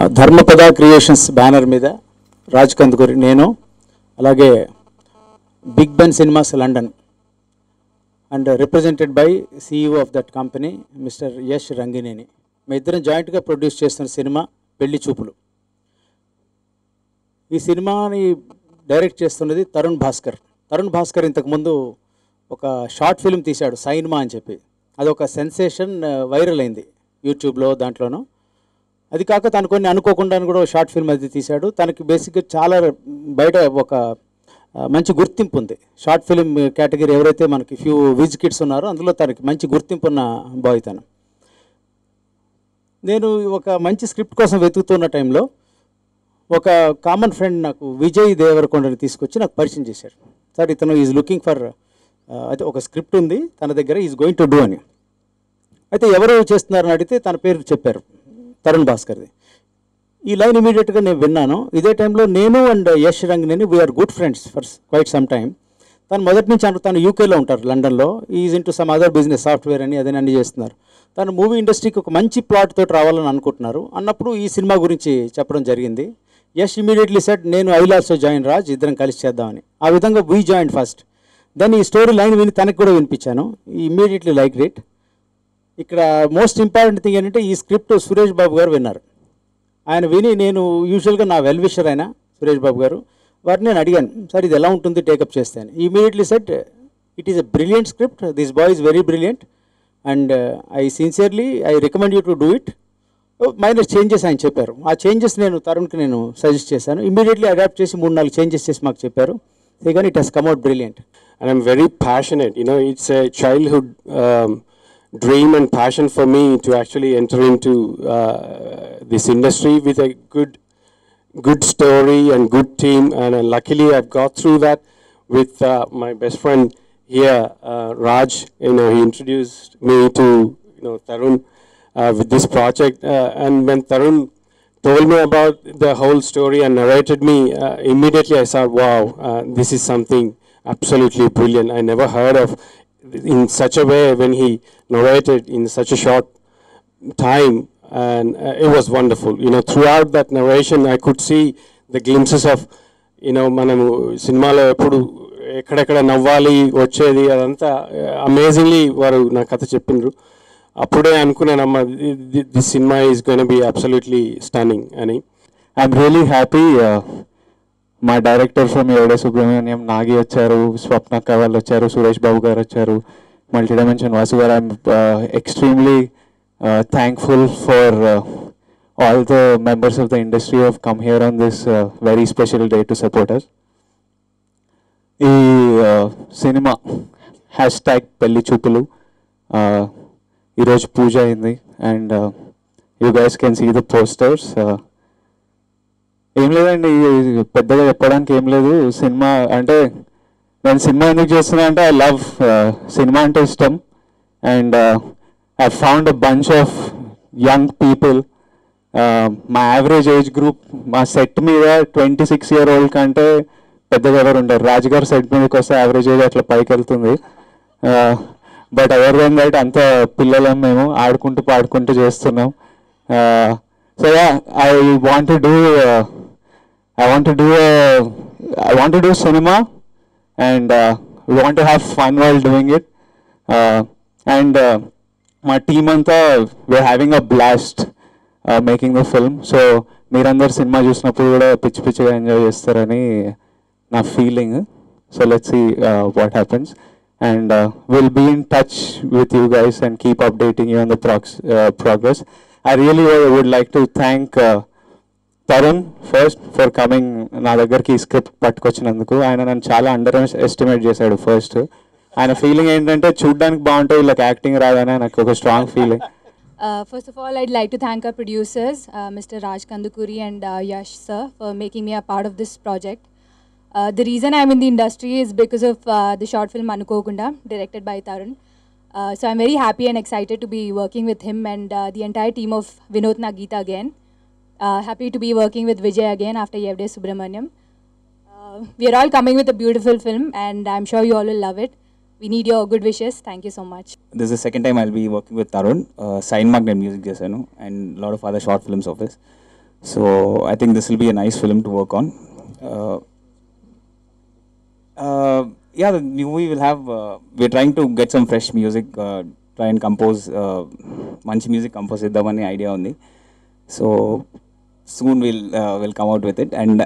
ధర్మపద creations banner మీద రాజ్ కందుకూరి నేను అలాగే Big Ben Cinemas London and represented by CEO of that company mister Yash Rangineni మీ ఇద్దరం జాయింట్గా ప్రొడ్యూస్ చేస్తున్న సినిమా పెళ్లి చూపులు ఈ సినిమాని డైరెక్ట్ చేస్తున్నది తరుణ్ భాస్కర్ తరుణ్ భాస్కర్ ఇంతకుముందు ఒక షార్ట్ ఫిల్మ్ తీశాడు సైన్మా అని చెప్పి అది ఒక సెన్సేషన్ వైరల్ అయింది యూట్యూబ్లో దాంట్లోనూ అది కాక తను కొన్ని అనుకోకుండా కూడా షార్ట్ ఫిల్మ్ అది తీశాడు తనకి బేసిక్గా చాలా బయట ఒక ఆ, మంచి గుర్తింపు ఉంది షార్ట్ ఫిల్మ్ కేటగిరీ ఎవరైతే మనకి ఫ్యూ విజ్ కిడ్స్ ఉన్నారో అందులో తనకి మంచి గుర్తింపు ఉన్న బాయ్ తను నేను ఒక మంచి స్క్రిప్ట్ కోసం వెతుకుతున్న టైంలో ఒక కామన్ ఫ్రెండ్ నాకు విజయ్ దేవరకొండని తీసుకొచ్చి నాకు పరిచయం చేశాడు సార్ ఇతను ఈజ్ లుకింగ్ ఫర్ అయితే ఒక స్క్రిప్ట్ ఉంది తన దగ్గర ఈజ్ గోయింగ్ టు డూ అని అయితే ఎవరు చేస్తున్నారని అడిగితే తన పేరు చెప్పారు తరుణ్ భాస్కర్ది ఈ లైన్ ఇమీడియట్గా నేను విన్నాను ఇదే టైంలో నేను and Yash Rangineni we're good friends for quite some time తను మొదటి నుంచి అను తను యూకేలో ఉంటారు లండన్లో is into some other business software అని అదని అన్ని చేస్తున్నారు తను మూవీ ఇండస్ట్రీకి ఒక మంచి ప్లాట్ తోటి రావాలని అనుకుంటున్నారు అన్నప్పుడు ఈ సినిమా గురించి చెప్పడం జరిగింది యష్ ఇమీడియట్లీ సెట్ నేను ఐ ఆల్సో జాయిన్ రాజ్ ఇద్దరం కలిసి చేద్దామని ఆ విధంగా వీ జాయిన్ ఫస్ట్ దెన్ ఈ స్టోరీ లైన్ విని తనకు కూడా వినిపించాను ఇమీడియట్లీ లైక్ ఇట్ ఇక్కడ మోస్ట్ ఇంపార్టెంట్ థింగ్ ఏంటంటే ఈ స్క్రిప్ట్ సురేష్ బాబు గారు విన్నారు ఆయన విని నేను యూజువల్గా నా వెల్ విషర్ ఆయన సురేష్ బాబు గారు వారిని నేను అడిగాను సార్ ఇది ఎలా ఉంటుంది టేకప్ చేస్తే అని immediately said it is a brilliant script this boy is very brilliant and I sincerely I recommend you to do it minor changes ఆయన చెప్పారు ఆ చేంజెస్ నేను తరుణ్కి నేను సజెస్ట్ చేశాను ఇమీడియట్లీ అడాప్ట్ చేసి మూడు నాలుగు చేంజెస్ చేసి మాకు చెప్పారు కానీ it has come out brilliant and I'm very passionate. You know, it's a childhood um, dream and passion for me to actually enter into uh, this industry with a good, good story and good team. And uh, luckily, I've got through that with uh, my best friend here, uh, Raj. You know, he introduced me to you know Tarun uh, with this project, uh, and when Tarun told me about the whole story and narrated me, uh, immediately I thought, wow, uh, this is something absolutely brilliant. I never heard of in such a way when he narrated in such a short time, and uh, it was wonderful. You know, throughout that narration, I could see the glimpses of, you know, మనము సినిమాలో ఎప్పుడు ఎక్కడెక్కడ నవ్వాలి వచ్చేది అదంతా amazingly వారు నా కథ చెప్పిండ్రు అప్పుడే అనుకున్నానమ్మా this cinema is gonna be absolutely stunning అని ఐఎమ్ రియలీ హ్యాపీ మా డైరెక్టర్ ఫ్రమ్ ఏడే సుబ్రహ్మణ్యం నాగి వచ్చారు స్వప్నక్క వాళ్ళు వచ్చారు సురేష్ బాబు గారు వచ్చారు multi dimension Vasu garu I'm extremely thankful for all the members of the industry of come here on this very special day to support us ఈ cinema hash tag పెళ్లి చూపులు uh, ఈరోజు పూజ అయింది and you guys can see the posters ఏం లేదండి ఇది పెద్దగా చెప్పడానికి ఏం లేదు సినిమా అంటే నేను సినిమా ఎందుకు చేస్తున్నా అంటే ఐ లవ్ సినిమా అంటే ఇష్టం and I found a bunch of young people మా యావరేజ్ ఏజ్ గ్రూప్ మా సెట్ మీద ట్వంటీ సిక్స్ ఇయర్ ఓల్డ్ కంటే పెద్దగా ఎవరు ఉంటారు రాజుగారు సెట్ మీదకి వస్తే యావరేజ్ ఏజ్ అట్లా పైకి వెళ్తుంది బట్ ఎవర్ దెన్ దట్ అంత పిల్లలం మేము ఆడుకుంటూ పాడుకుంటూ చేస్తున్నాం so I want do I want to do a, I want to do cinema, and uh, we want to have fun while doing it. Uh, and uh, my team anta we're having a blast uh, making the film. So మీరందరు సినిమా చూసినప్పుడు కూడా పిచ్చి పిచ్చిగా enjoy చేస్తారని నా feeling so let's see what happens and will be in touch with you guys and keep updating you on the progress I really would like to thank Tarun first for coming నా దగ్గరికి ఈ script పట్టుకొచ్చినందుకు ఆయన నన్ను చాలా underestimate చేశాడు first ఆయన feeling ఏంటంటే చూడడానికి బాగుంటాయి వీళ్ళకి యాక్టింగ్ రాదని నాకు ఒక strong feeling Uh, first of all, I'd like to thank our producers, uh, Mr. Raj Kandukuri and uh, Yash sir, for making me a part of this project. Uh, the reason I'm in the industry is because of uh, the short film Anukogunda, directed by Tarun. Uh, so I'm very happy and excited to be working with him and uh, the entire team of Vinod Nagita again. Uh, happy to be working with Vijay again after Yevde Subramaniam. Uh, we are all coming with a beautiful film and I'm sure you all will love it. We need your good wishes. Thank you so much. This is the second time I'll be working with Tarun. Uh, Sign Mark నేను music చేశాను and lot of other short films of this So I think this will be a nice film to work on. Uh, uh, yeah, the movie will have. Uh, we're trying to get some fresh music, uh, try and compose. Uh, మంచి music compose చేద్దామని idea ఉంది so soon will will come out with it and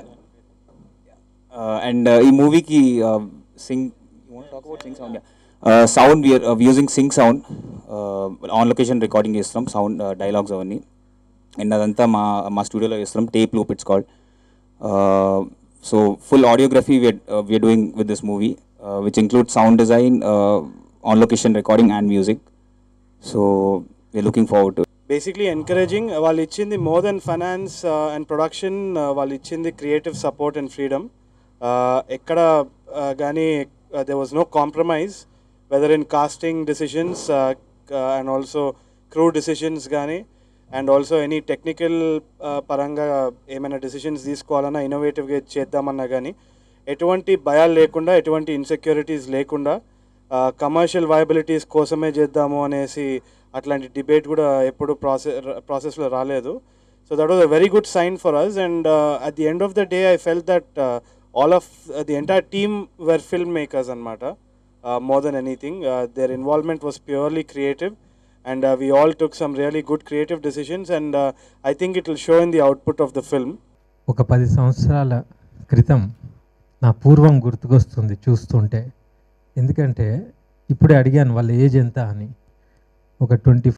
and ఈ మూవీకి sync talk about sync sound sound we're using sync sound on location recording చేస్తున్నాం sound dialogues అవన్నీ and అదంతా మా మా స్టూడియోలో చేస్తున్నాం tape loop it's called so full audiography we're doing with this movie which include sound design on location recording and music so we're looking forward to basically encouraging వాళ్ళు ఇచ్చింది more than finance and production వాళ్ళు ఇచ్చింది creative support and freedom ఎక్కడ కానీ there was no compromise whether in casting decisions and also crew decisions కానీ and also any technical పరంగా ఏమైనా decisions తీసుకోవాలన్నా ఇన్నోవేటివ్గా చేద్దామన్నా కానీ ఎటువంటి భయాలు లేకుండా ఎటువంటి ఇన్సెక్యూరిటీస్ లేకుండా కమర్షియల్ వయబిలిటీస్ కోసమే చేద్దాము అనేసి అట్లాంటి డిబేట్ కూడా ఎప్పుడు ప్రాసెస్ ప్రాసెస్లో రాలేదు so that was a very good sign for us and at the end of the day I felt that all of the entire team were filmmakers అనమాట more than anything their involvement was purely creative and uh, we all took some really good creative decisions and uh, i think it will show in the output of the film ఒక పది సంవత్సరాల క్రితం నా పూర్వం గుర్తుకొస్తుంది చూస్తుంటే ఎందుకంటే ఇప్పుడే అడిగాను వాళ్ళ ఏజ్ ఎంత అని ఒక ట్వంటీ